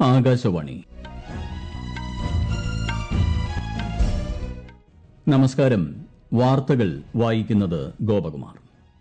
ആകാശവാണി നമസ്കാരം വാർത്തകൾ വായിക്കുന്നത് ഗോപകുമാർ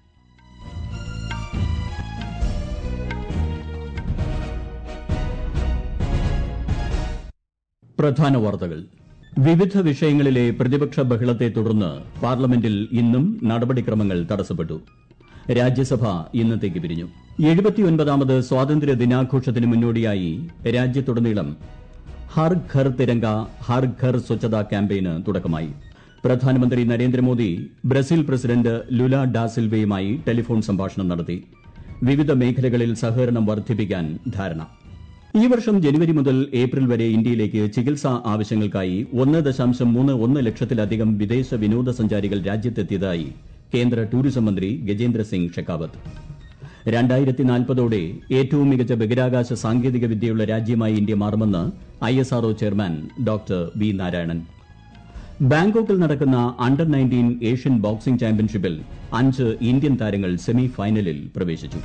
പ്രധാന വാർത്തകൾ വിവിധ വിഷയങ്ങളിലെ പ്രതിപക്ഷ ബഹളത്തെ തുടർന്ന് പാർലമെന്റിൽ ഇന്നും നടപടിക്രമങ്ങൾ തടസ്സപ്പെട്ടു രാജ്യസഭ ഇന്നത്തേക്ക് പിരിഞ്ഞു എഴുപത്തിയൊൻപതാമത് സ്വാതന്ത്ര്യ ദിനാഘോഷത്തിന് മുന്നോടിയായി രാജ്യത്തുടനീളം ഹർ ഘർ തിരങ്ക ഹർ ഘർ സ്വച്ഛത ക്യാമ്പയിന് തുടക്കമായി പ്രധാനമന്ത്രി നരേന്ദ്രമോദി ബ്രസീൽ പ്രസിഡന്റ് ലുല ഡാ സിൽവയുമായി ടെലിഫോൺ സംഭാഷണം നടത്തി വിവിധ മേഖലകളിൽ സഹകരണം വർദ്ധിപ്പിക്കാൻ ധാരണ ഈ വർഷം ജനുവരി മുതൽ ഏപ്രിൽ വരെ ഇന്ത്യയിലേക്ക് ചികിത്സാ ആവശ്യങ്ങൾക്കായി ഒന്ന് ദശാംശം മൂന്ന് ഒന്ന് ലക്ഷത്തിലധികം വിദേശ വിനോദസഞ്ചാരികൾ രാജ്യത്തെത്തിയതായി കേന്ദ്ര ടൂറിസം മന്ത്രി ഗജേന്ദ്ര സിംഗ് ഷെക്കാവത്ത് രണ്ടായിരത്തി നാൽപ്പതോടെ ഏറ്റവും മികച്ച ബഹിരാകാശ സാങ്കേതിക വിദ്യയുള്ള രാജ്യമായി ഇന്ത്യ മാറുമെന്ന് I S R O chairman doctor V Narayanan ബാങ്കോക്കിൽ നടക്കുന്ന അണ്ടർ നയൻറ്റീൻ ഏഷ്യൻ ബോക്സിംഗ് ചാമ്പ്യൻഷിപ്പിൽ അഞ്ച് ഇന്ത്യൻ താരങ്ങൾ സെമി ഫൈനലിൽ പ്രവേശിച്ചു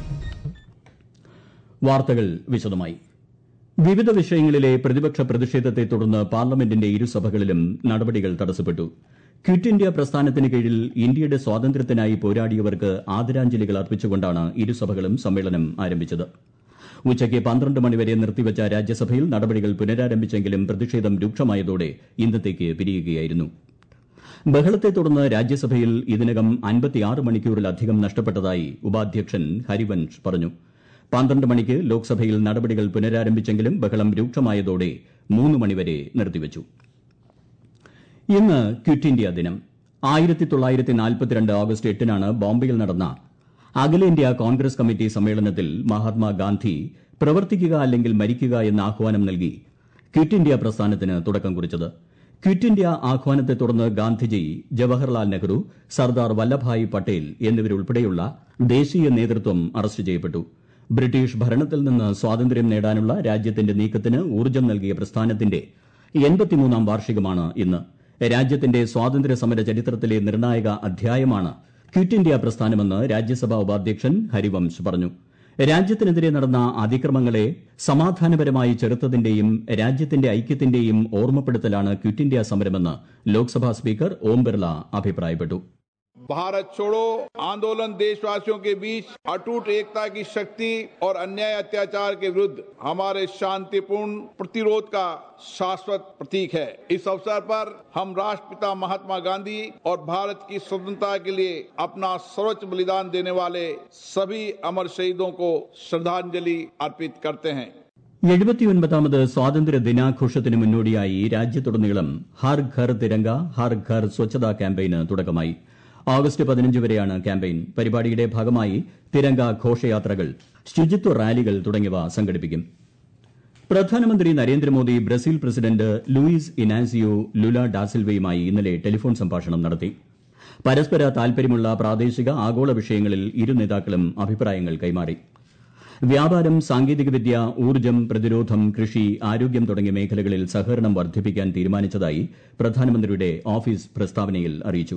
വാർത്തകൾ വിശദമായി വിവിധ വിഷയങ്ങളിലെ പ്രതിപക്ഷ പ്രതിഷേധത്തെ തുടർന്ന് പാർലമെന്റിന്റെ ഇരുസഭകളിലും നടപടികൾ തടസ്സപ്പെട്ടു ക്വിറ്റ് ഇന്ത്യ പ്രസ്ഥാനത്തിന് കീഴിൽ ഇന്ത്യയുടെ സ്വാതന്ത്ര്യത്തിനായി പോരാടിയവർക്ക് ആദരാഞ്ജലികൾ അർപ്പിച്ചുകൊണ്ടാണ് ഇരുസഭകളും സമ്മേളനം ആരംഭിച്ചത് ഉച്ചയ്ക്ക് പന്ത്രണ്ട് മണിവരെ നിർത്തിവച്ച രാജ്യസഭയിൽ നടപടികൾ പുനരാരംഭിച്ചെങ്കിലും പ്രതിഷേധം രൂക്ഷമായതോടെ ഇന്നത്തേക്ക് പിരിയുകയായിരുന്നു ബഹളത്തെ തുടർന്ന് രാജ്യസഭയിൽ ഇതിനകം അൻപത്തിയാറ് മണിക്കൂറിലധികം നഷ്ടപ്പെട്ടതായി ഉപാധ്യക്ഷൻ ഹരിവൻഷ് പറഞ്ഞു പന്ത്രണ്ട് മണിക്ക് ലോക്സഭയിൽ നടപടികൾ പുനരാരംഭിച്ചെങ്കിലും ബഹളം രൂക്ഷമായതോടെ മൂന്ന് മണിവരെ നിർത്തിവച്ചു ഇന്ന് ക്വിറ്റ് ഇന്ത്യ ദിനം ആയിരത്തി തൊള്ളായിരത്തി നാൽപ്പത്തിരണ്ട് ഓഗസ്റ്റ് എട്ടിനാണ് ബോംബെയിൽ നടന്ന അഖിലേന്ത്യാ കോൺഗ്രസ് കമ്മിറ്റി സമ്മേളനത്തിൽ മഹാത്മാഗാന്ധി പ്രവർത്തിക്കുക അല്ലെങ്കിൽ മരിക്കുക എന്ന ആഹ്വാനം നൽകി ക്വിറ്റ് ഇന്ത്യ പ്രസ്ഥാനത്തിന് തുടക്കം കുറിച്ചത് ക്വിറ്റ് ഇന്ത്യ ആഹ്വാനത്തെ തുടർന്ന് ഗാന്ധിജി ജവഹർലാൽ നെഹ്റു സർദാർ വല്ലഭായ് പട്ടേൽ എന്നിവരുൾപ്പെടെയുള്ള ദേശീയ നേതൃത്വം അറസ്റ്റ് ചെയ്യപ്പെട്ടു ബ്രിട്ടീഷ് ഭരണത്തിൽ നിന്ന് സ്വാതന്ത്ര്യം നേടാനുള്ള രാജ്യത്തിന്റെ നീക്കത്തിന് ഊർജ്ജം നൽകിയ പ്രസ്ഥാനത്തിന്റെ എൺപത്തിമൂന്നാം വാർഷികമാണ് ഇന്ന് രാജ്യത്തിന്റെ സ്വാതന്ത്ര്യ സമര ചരിത്രത്തിലെ നിർണായക അധ്യായമാണ് ക്വിറ്റ് ഇന്ത്യ പ്രസ്ഥാനമെന്ന് രാജ്യസഭാ ഉപാധ്യക്ഷൻ ഹരിവംശ് പറഞ്ഞു രാജ്യത്തിനെതിരെ നടന്ന അതിക്രമങ്ങളെ സമാധാനപരമായി ചെറുത്തതിന്റെയും രാജ്യത്തിന്റെ ഐക്യത്തിന്റെയും ഓർമ്മപ്പെടുത്തലാണ് ക്വിറ്റ് ഇന്ത്യ സമരമെന്ന് ലോക്സഭാ സ്പീക്കർ ഓം ബിർള അഭിപ്രായപ്പെട്ടു भारत छोड़ो आंदोलन देशवासियों के बीच अटूट एकता की शक्ति और अन्याय अत्याचार के विरुद्ध हमारे शांतिपूर्ण प्रतिरोध का शाश्वत प्रतीक है इस अवसर पर हम राष्ट्रपिता महात्मा गांधी और भारत की स्वतंत्रता के लिए अपना सर्वोच्च बलिदान देने वाले सभी अमर शहीदों को श्रद्धांजलि अर्पित करते हैं എഴുപത്തിയൊൻപതാമത് സ്വാതന്ത്ര്യ ദിനാഘോഷത്തിന് മുന്നോടിയായി രാജ്യത്തുടനീളം ഹർ ഘർ തിരങ്ക ഹർ ഘർ സ്വച്ഛതാ ക്യാമ്പയിന് തുടക്കമായി ഓഗസ്റ്റ് പതിനഞ്ച് വരെയാണ് ക്യാമ്പയിൻ പരിപാടിയുടെ ഭാഗമായി തിരങ്ക ഘോഷയാത്രകൾ ശുചിത്വ റാലികൾ തുടങ്ങിയവ സംഘടിപ്പിക്കും പ്രധാനമന്ത്രി Narendra Modi Brazil president Luiz Inacio Lula ഡാസിൽവയുമായി ഇന്നലെ ടെലിഫോൺ സംഭാഷണം നടത്തി പരസ്പര താൽപര്യമുള്ള പ്രാദേശിക ആഗോള വിഷയങ്ങളിൽ ഇരു നേതാക്കളും അഭിപ്രായങ്ങൾ കൈമാറി വ്യാപാരം സാങ്കേതികവിദ്യ ഊർജ്ജം പ്രതിരോധം കൃഷി ആരോഗ്യം തുടങ്ങിയ മേഖലകളിൽ സഹകരണം വർദ്ധിപ്പിക്കാൻ തീരുമാനിച്ചതായി പ്രധാനമന്ത്രിയുടെ ഓഫീസ് പ്രസ്താവനയിൽ അറിയിച്ചു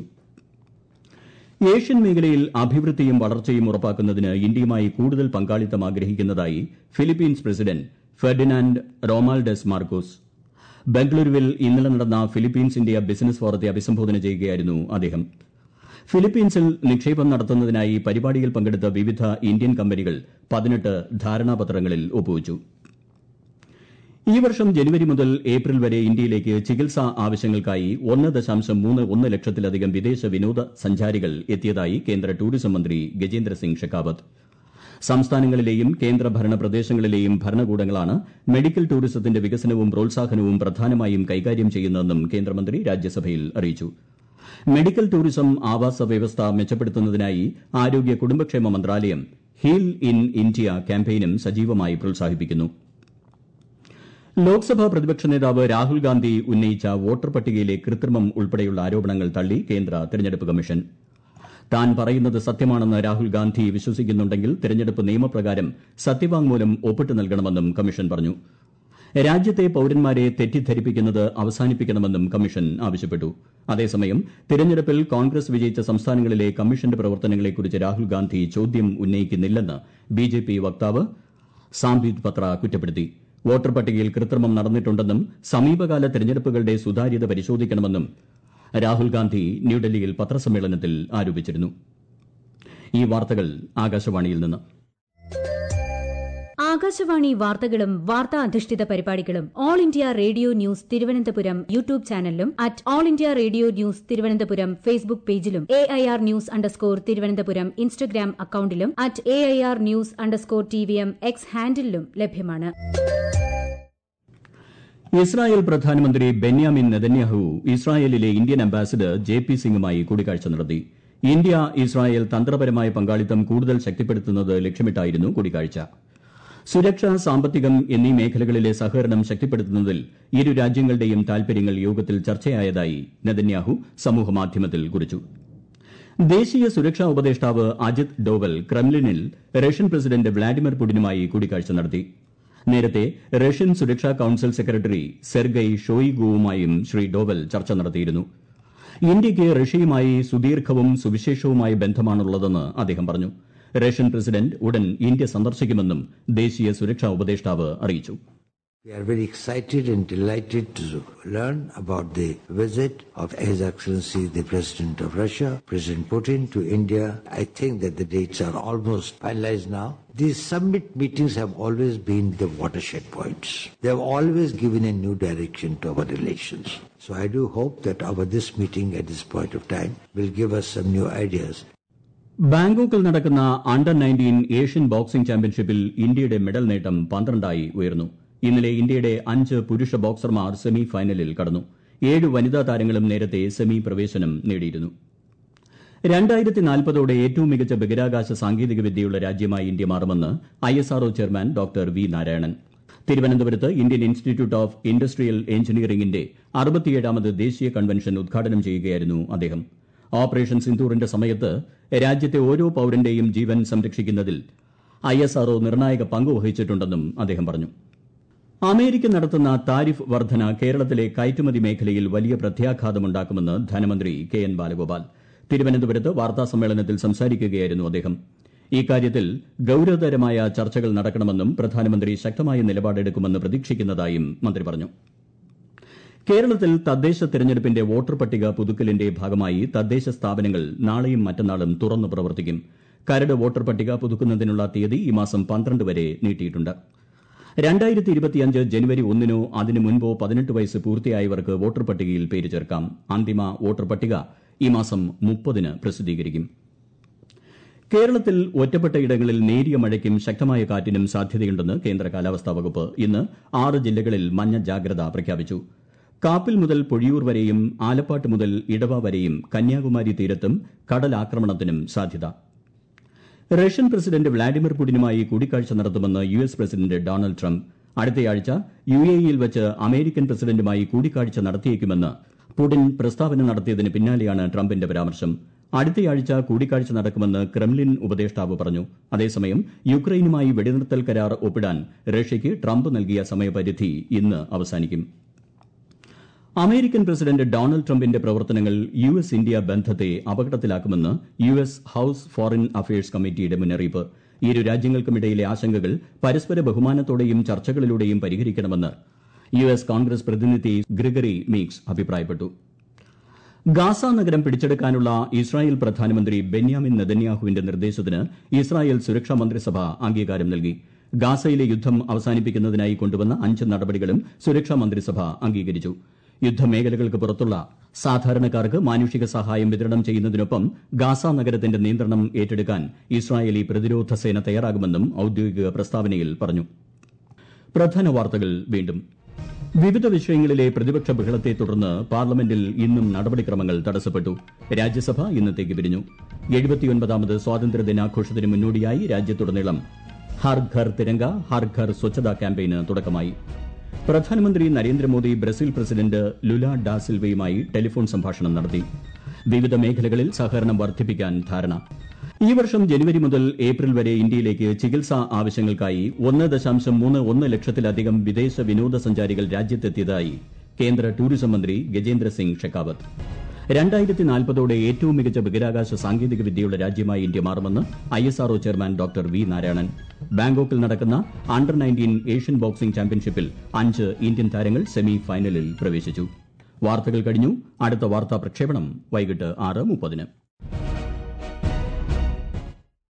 ഏഷ്യൻ മേഖലയിൽ അഭിവൃദ്ധിയും വളർച്ചയും ഉറപ്പാക്കുന്നതിന് ഇന്ത്യയുമായി കൂടുതൽ പങ്കാളിത്തം ആഗ്രഹിക്കുന്നതായി Philippines president Ferdinand Romualdez Marcos ബംഗളൂരുവിൽ ഇന്നലെ നടന്ന ഫിലിപ്പീൻസ് ഇന്ത്യ ബിസിനസ് ഫോറത്തെ അഭിസംബോധന ചെയ്യുകയായിരുന്നു അദ്ദേഹം ഫിലിപ്പീൻസിൽ നിക്ഷേപം നടത്തുന്നതിനായി പരിപാടിയിൽ പങ്കെടുത്ത വിവിധ ഇന്ത്യൻ കമ്പനികൾ പതിനെട്ട് ധാരണാപത്രങ്ങളിൽ ഒപ്പുവച്ചു ഈ വർഷം ജനുവരി മുതൽ ഏപ്രിൽ വരെ ഇന്ത്യയിലേക്ക് ചികിത്സാ ആവശ്യങ്ങൾക്കായി ഒന്ന് ദശാംശം മൂന്ന് ഒന്ന് ലക്ഷത്തിലധികം വിദേശ വിനോദ സഞ്ചാരികൾ എത്തിയതായി കേന്ദ്ര ടൂറിസം മന്ത്രി ഗജേന്ദ്ര സിംഗ് ഷെക്കാവത്ത് സംസ്ഥാനങ്ങളിലെയും കേന്ദ്രഭരണ പ്രദേശങ്ങളിലെയും ഭരണകൂടങ്ങളാണ് മെഡിക്കൽ ടൂറിസത്തിന്റെ വികസനവും പ്രോത്സാഹനവും പ്രധാനമായും കൈകാര്യം ചെയ്യുന്നതെന്നും കേന്ദ്രമന്ത്രി രാജ്യസഭയിൽ അറിയിച്ചു മെഡിക്കൽ ടൂറിസം ആവാസ വ്യവസ്ഥ മെച്ചപ്പെടുത്തുന്നതിനായി ആരോഗ്യ കുടുംബക്ഷേമ മന്ത്രാലയം ഹീൽ ഇൻ ഇന്ത്യ ക്യാമ്പയിനും സജീവമായി പ്രോത്സാഹിപ്പിക്കുന്നു ലോക്സഭാ പ്രതിപക്ഷ നേതാവ് രാഹുൽ ഗാന്ധി ഉന്നയിച്ച വോട്ടർ പട്ടികയിലെ കൃത്രിമം ഉൾപ്പെടെയുള്ള ആരോപണങ്ങൾ തള്ളി കേന്ദ്ര തെരഞ്ഞെടുപ്പ് കമ്മീഷൻ താൻ പറയുന്നത് സത്യമാണെന്ന് രാഹുൽ ഗാന്ധി വിശ്വസിക്കുന്നുണ്ടെങ്കിൽ തെരഞ്ഞെടുപ്പ് നിയമപ്രകാരം സത്യവാങ്മൂലം ഒപ്പിട്ട് നൽകണമെന്നും കമ്മീഷൻ പറഞ്ഞു രാജ്യത്തെ പൌരന്മാരെ തെറ്റിദ്ധരിപ്പിക്കുന്നത് അവസാനിപ്പിക്കണമെന്നും കമ്മീഷൻ ആവശ്യപ്പെട്ടു അതേസമയം തിരഞ്ഞെടുപ്പിൽ കോൺഗ്രസ് വിജയിച്ച സംസ്ഥാനങ്ങളിലെ കമ്മീഷന്റെ പ്രവർത്തനങ്ങളെക്കുറിച്ച് രാഹുൽ ഗാന്ധി ചോദ്യം ഉന്നയിക്കുന്നില്ലെന്ന് ബിജെപി വക്താവ് സാംബിത് പത്ര കുറ്റപ്പെടുത്തി വോട്ടർ പട്ടികയിൽ കൃത്രിമം നടന്നിട്ടുണ്ടെന്നും സമീപകാല തെരഞ്ഞെടുപ്പുകളുടെ സുതാര്യത പരിശോധിക്കണമെന്നും രാഹുൽ ഗാന്ധി ന്യൂഡൽഹിയിൽ പത്രസമ്മേളനത്തിൽ ആരോപിച്ചിരുന്നു ഈ വാർത്തകൾ ആകാശവാണിയിൽ നിന്ന് ആകാശവാണി വാർത്തകളും വാർത്താ അധിഷ്ഠിത പരിപാടികളും All India Radio News Thiruvananthapuram YouTube ചാനലിലും at All India Radio News Thiruvananthapuram Facebook പേജിലും A I R news underscore Thiruvananthapuram Instagram അക്കൌണ്ടിലും at A I R news underscore T V M X ഹാൻഡിലും ലഭ്യമാണ് ഇസ്രായേൽ പ്രധാനമന്ത്രി ബെന്യാമിൻ നെതന്യാഹു ഇസ്രായേലിലെ ഇന്ത്യൻ അംബാസിഡർ ജെ പി സിംഗുമായി കൂടിക്കാഴ്ച നടത്തി ഇന്ത്യ ഇസ്രായേൽ തന്ത്രപരമായ പങ്കാളിത്തം കൂടുതൽ ശക്തിപ്പെടുത്തുന്നത് ലക്ഷ്യമിട്ടായിരുന്നു കൂടിക്കാഴ്ച സുരക്ഷ സാമ്പത്തികം എന്നീ മേഖലകളിലെ സഹകരണം ശക്തിപ്പെടുത്തുന്നതിൽ ഇരു രാജ്യങ്ങളുടെയും താൽപര്യങ്ങൾ യോഗത്തിൽ ചർച്ചയായതായി നെതന്യാഹു സമൂഹമാധ്യമത്തിൽ കുറിച്ചു ദേശീയ സുരക്ഷാ ഉപദേഷ്ടാവ് അജിത് ഡോവൽ ക്രെംലിനിൽ റഷ്യൻ പ്രസിഡന്റ് വ്ളാഡിമിർ പുടിനുമായി കൂടിക്കാഴ്ച നടത്തി നേരത്തെ റഷ്യൻ സുരക്ഷാ കൌൺസിൽ സെക്രട്ടറി സെർഗൈ ഷോയിഗുവുമായും ശ്രീ ഡോവൽ ചർച്ച നടത്തിയിരുന്നു ഇന്ത്യയ്ക്ക് റഷ്യയുമായി സുദീർഘവും സുവിശേഷവുമായ ബന്ധമാണുള്ളതെന്ന് അദ്ദേഹം പറഞ്ഞു റഷ്യൻ പ്രസിഡന്റ് ഉടൻ ഇന്ത്യ സന്ദർശിക്കുമെന്നും ദേശീയ സുരക്ഷാ ഉപദേഷ്ടാവ് അറിയിച്ചു We are very excited and delighted to learn about the visit of His Excellency the President of Russia, President Putin, to India. I think that the dates are almost finalized now. These summit meetings have always been the watershed points. They have always given a new direction to our relations. So I do hope that our this meeting at this point of time will give us some new ideas ബാങ്കോക്കിൽ നടക്കുന്ന under nineteen Asian boxing ചാമ്പ്യൻഷിപ്പിൽ ഇന്ത്യയുടെ medal നേട്ടം പന്ത്രണ്ടായി ഉയർന്നു ഇന്നലെ ഇന്ത്യയുടെ അഞ്ച് പുരുഷ ബോക്സർമാർ semi ഫൈനലിൽ കടന്നു ഏഴ് വനിതാ താരങ്ങളും നേരത്തെ സെമി പ്രവേശനം നേടിയിരുന്നു രണ്ടായിരത്തി നാൽപ്പതോടെ ഏറ്റവും മികച്ച ബഹിരാകാശ സാങ്കേതിക വിദ്യയുള്ള രാജ്യമായി ഇന്ത്യ മാറുമെന്ന് I S R O chairman doctor V Narayanan തിരുവനന്തപുരത്ത് ഇന്ത്യൻ ഇൻസ്റ്റിറ്റ്യൂട്ട് ഓഫ് ഇൻഡസ്ട്രിയൽ എഞ്ചിനീയറിംഗിന്റെ അറുപത്തിയേഴാമത് ദേശീയ കൺവെൻഷൻ ഉദ്ഘാടനം ചെയ്യുകയായിരുന്നു അദ്ദേഹം ഓപ്പറേഷൻ സിന്ദൂറിന്റെ സമയത്ത് രാജ്യത്തെ ഓരോ പൌരന്റെയും ജീവൻ സംരക്ഷിക്കുന്നതിൽ ഐ എസ് ആർഒ നിർണായക പങ്ക് വഹിച്ചിട്ടുണ്ടെന്നും അദ്ദേഹം പറഞ്ഞു അമേരിക്ക നടത്തുന്ന താരിഫ് വർധന കേരളത്തിലെ കയറ്റുമതി മേഖലയിൽ വലിയ പ്രത്യാഘാതമുണ്ടാക്കുമെന്ന് ധനമന്ത്രി കെ എൻ ബാലഗോപാൽ തിരുവനന്തപുരത്ത് വാർത്താസമ്മേളനത്തിൽ സംസാരിക്കുകയായിരുന്നു അദ്ദേഹം ഇക്കാര്യത്തിൽ ഗൌരവതരമായ ചർച്ചകൾ നടക്കണമെന്നും പ്രധാനമന്ത്രി ശക്തമായ നിലപാടെടുക്കുമെന്ന് പ്രതീക്ഷിക്കുന്നതായും മന്ത്രി പറഞ്ഞു കേരളത്തിൽ തദ്ദേശ തെരഞ്ഞെടുപ്പിന്റെ വോട്ടർ പട്ടിക പുതുക്കലിന്റെ ഭാഗമായി തദ്ദേശ സ്ഥാപനങ്ങൾ നാളെയും മറ്റന്നാളും തുറന്നു പ്രവർത്തിക്കും കരട് വോട്ടർ പട്ടിക പുതുക്കുന്നതിനുള്ള തീയതി ഈ മാസം പന്ത്രണ്ട് വരെ നീട്ടിയിട്ടുണ്ട് രണ്ടായിരത്തി ഇരുപത്തിയഞ്ച് ജനുവരി ഒന്നിനോ അതിനു മുൻപോ പതിനെട്ട് വയസ്സ് പൂർത്തിയായവർക്ക് വോട്ടർ പട്ടികയിൽ പേര് ചേർക്കാം അന്തിമ വോട്ടർ പട്ടിക ഈ മാസം മുപ്പതിന് പ്രസിദ്ധീകരിക്കും കേരളത്തിൽ ഒറ്റപ്പെട്ട ഇടങ്ങളിൽ നേരിയ മഴയ്ക്കും ശക്തമായ കാറ്റിനും സാധ്യതയുണ്ടെന്ന് കേന്ദ്ര കാലാവസ്ഥാ വകുപ്പ് ഇന്ന് ആറ് ജില്ലകളിൽ മഞ്ഞ ജാഗ്രത പ്രഖ്യാപിച്ചു കാപ്പിൽ മുതൽ പൊഴിയൂർ വരെയും ആലപ്പാട്ട് മുതൽ ഇടവ വരെയും കന്യാകുമാരി തീരത്തും കടലാക്രമണത്തിനും സാധ്യത റഷ്യൻ പ്രസിഡന്റ് വ്ളാഡിമിർ പുടിനുമായി കൂടിക്കാഴ്ച നടത്തുമെന്ന് U S president Donald Trump അടുത്തയാഴ്ച യു എ ഇയിൽ വെച്ച് അമേരിക്കൻ പ്രസിഡന്റുമായി കൂടിക്കാഴ്ച നടത്തിയേക്കുമെന്ന് പുടിൻ പ്രസ്താവന നടത്തിയതിന് പിന്നാലെയാണ് ട്രംപിന്റെ പരാമർശം അടുത്തയാഴ്ച കൂടിക്കാഴ്ച നടക്കുമെന്ന് ക്രെംലിൻ ഉപദേഷ്ടാവ് പറഞ്ഞു അതേസമയം യുക്രൈനുമായി വെടിനിർത്തൽ കരാർ ഒപ്പിടാൻ റഷ്യയ്ക്ക് ട്രംപ് നൽകിയ സമയപരിധി ഇന്ന് അവസാനിക്കും അമേരിക്കൻ പ്രസിഡന്റ് ഡൊണാൾഡ് ട്രംപിന്റെ പ്രവർത്തനങ്ങൾ യു എസ് ഇന്ത്യ ബന്ധത്തെ അപകടത്തിലാക്കുമെന്ന് U S house foreign affairs കമ്മിറ്റിയുടെ മുന്നറിയിപ്പ് ഇരു രാജ്യങ്ങൾക്കുമിടയിലെ ആശങ്കകൾ പരസ്പര ബഹുമാനത്തോടെയും ചർച്ചകളിലൂടെയും പരിഹരിക്കണമെന്ന് യു എസ് കോൺഗ്രസ് പ്രതിനിധി ഗ്രിഗറി മീക്സ് അഭിപ്രായപ്പെട്ടു ഗാസ നഗരം പിടിച്ചെടുക്കാനുള്ള ഇസ്രായേൽ പ്രധാനമന്ത്രി ബെന്യാമിൻ നെതന്യാഹുവിന്റെ നിർദ്ദേശത്തിന് ഇസ്രായേൽ സുരക്ഷാ മന്ത്രിസഭ അംഗീകാരം നൽകി ഗാസയിലെ യുദ്ധം അവസാനിപ്പിക്കുന്നതിനായി കൊണ്ടുവന്ന അഞ്ച് നടപടികളും സുരക്ഷാ മന്ത്രിസഭ അംഗീകരിച്ചു യുദ്ധമേഖലകൾക്ക് പുറത്തുള്ള സാധാരണക്കാർക്ക് മാനുഷിക സഹായം വിതരണം ചെയ്യുന്നതിനൊപ്പം ഗാസ നഗരത്തിന്റെ നിയന്ത്രണം ഏറ്റെടുക്കാൻ ഇസ്രായേലി പ്രതിരോധ സേന തയ്യാറാകുമെന്നും ഔദ്യോഗിക പ്രസ്താവനയിൽ പറഞ്ഞു പ്രധാന വാർത്തകൾ വീണ്ടും വിവിധ വിഷയങ്ങളിലെ പ്രതിപക്ഷ ബഹളത്തെ തുടർന്ന് പാർലമെന്റിൽ ഇന്നും നടപടിക്രമങ്ങൾ തടസ്സപ്പെട്ടു രാജ്യസഭ ഇന്നത്തേക്ക് പിരിഞ്ഞു എഴുപത്തിയൊൻപതാമത് സ്വാതന്ത്ര്യ ദിനാഘോഷത്തിന് മുന്നോടിയായി രാജ്യത്തുടനീളം ഹർ ഘർ തിരങ്ക ഹർ ഘർ സ്വച്ഛതാ ക്യാമ്പയിന് തുടക്കമായി പ്രധാനമന്ത്രി നരേന്ദ്രമോദി ബ്രസീൽ പ്രസിഡന്റ് ലുല ഡാ സിൽവയുമായി ടെലിഫോൺ സംഭാഷണം നടത്തി വിവിധ മേഖലകളിൽ സഹകരണം വർദ്ധിപ്പിക്കാൻ ധാരണ ഈ വർഷം ജനുവരി മുതൽ ഏപ്രിൽ വരെ ഇന്ത്യയിലേക്ക് ചികിത്സാ ആവശ്യങ്ങൾക്കായി ഒന്ന് ദശാംശം മൂന്ന് ഒന്ന് ലക്ഷത്തിലധികം വിദേശ വിനോദസഞ്ചാരികൾ രാജ്യത്തെത്തിയതായി കേന്ദ്ര ടൂറിസം മന്ത്രി ഗജേന്ദ്ര സിംഗ് ഷെക്കാവത്ത് രണ്ടായിരത്തി നാൽപ്പതോടെ ഏറ്റവും മികച്ച ബഹിരാകാശ സാങ്കേതിക വിദ്യയുള്ള രാജ്യമായി ഇന്ത്യ മാറുമെന്ന് I S R O chairman doctor V Narayanan ബാങ്കോക്കിൽ നടക്കുന്ന അണ്ടർ നയൻറ്റീൻ ഏഷ്യൻ ബോക്സിംഗ് ചാമ്പ്യൻഷിപ്പിൽ അഞ്ച് ഇന്ത്യൻ താരങ്ങൾ സെമി ഫൈനലിൽ പ്രവേശിച്ചു വാർത്തകൾ കഴിഞ്ഞു അടുത്ത വാർത്താ പ്രക്ഷേപണം വൈകിട്ട് ആറ് മുപ്പതിന്